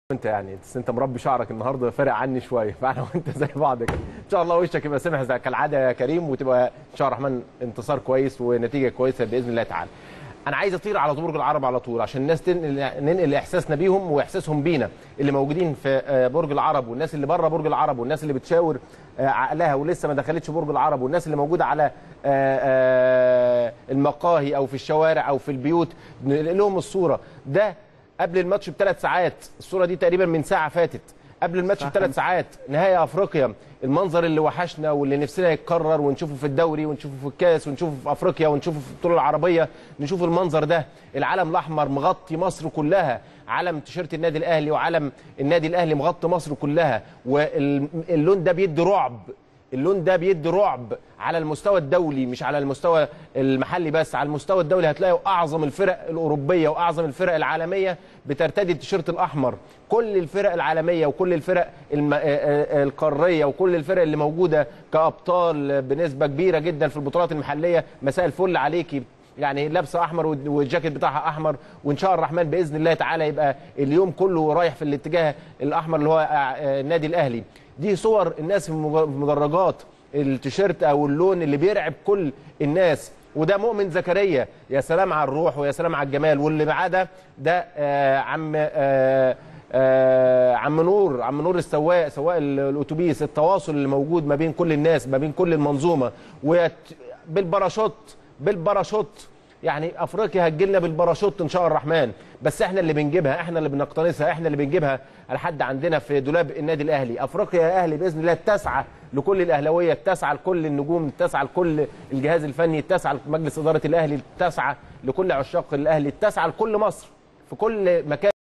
انت يعني بس انت مربي شعرك النهارده فارق عني شويه فانا وانت زي بعض كده ان شاء الله وشك يبقى سمح زي كالعاده يا كريم وتبقى ان شاء الله الرحمن انتصار كويس ونتيجه كويسه باذن الله تعالى انا عايز اطير على برج العرب على طول عشان الناس تنقل ننقل احساسنا بيهم واحساسهم بينا اللي موجودين في آه، برج العرب والناس اللي بره برج العرب والناس اللي بتشاور آه، عقلها ولسه ما دخلتش برج العرب والناس اللي موجوده على آه، آه، المقاهي او في الشوارع او في البيوت ننقل لهم الصوره ده قبل الماتش بثلاث ساعات الصوره دي تقريبا من ساعه فاتت قبل الماتش بثلاث ساعات نهائي افريقيا المنظر اللي وحشنا واللي نفسنا يتكرر ونشوفه في الدوري ونشوفه في الكاس ونشوفه في افريقيا ونشوفه في البطوله العربيه نشوف المنظر ده العلم الاحمر مغطي مصر كلها علم تيشيرت النادي الاهلي وعلم النادي الاهلي مغطي مصر كلها واللون ده بيدي رعب اللون ده بيدي رعب على المستوى الدولي مش على المستوى المحلي بس على المستوى الدولي هتلاقوا اعظم الفرق الاوروبيه واعظم الفرق العالميه بترتدي التيشيرت الاحمر كل الفرق العالميه وكل الفرق الم... آه، آه، القاريه وكل الفرق اللي موجوده كابطال بنسبه كبيره جدا في البطولات المحليه مساء الفل عليكي يعني لابسه احمر والجاكيت بتاعها احمر وان شاء الرحمن باذن الله تعالى يبقى اليوم كله رايح في الاتجاه الاحمر اللي هو آه، النادي الاهلي دي صور الناس في المج- في مدرجات التيشيرت او اللون اللي بيرعب كل الناس وده مؤمن زكريا يا سلام على الروح ويا سلام على الجمال واللي معاه ده ده آه عم آه آه عم نور عم نور السواق سواق ال- الاتوبيس التواصل اللي موجود ما بين كل الناس ما بين كل المنظومه ويت- بالباراشوت بالباراشوت يعني افريقيا هتجيلنا بالباراشوت ان شاء الرحمن بس احنا اللي بنجيبها احنا اللي بنقتنصها احنا اللي بنجيبها لحد عندنا في دولاب النادي الاهلي افريقيا يا اهلي باذن الله تسعى لكل الاهلاويه تسعى لكل النجوم تسعى لكل الجهاز الفني تسعى لمجلس اداره الاهلي تسعى لكل عشاق الاهلي تسعى لكل مصر في كل مكان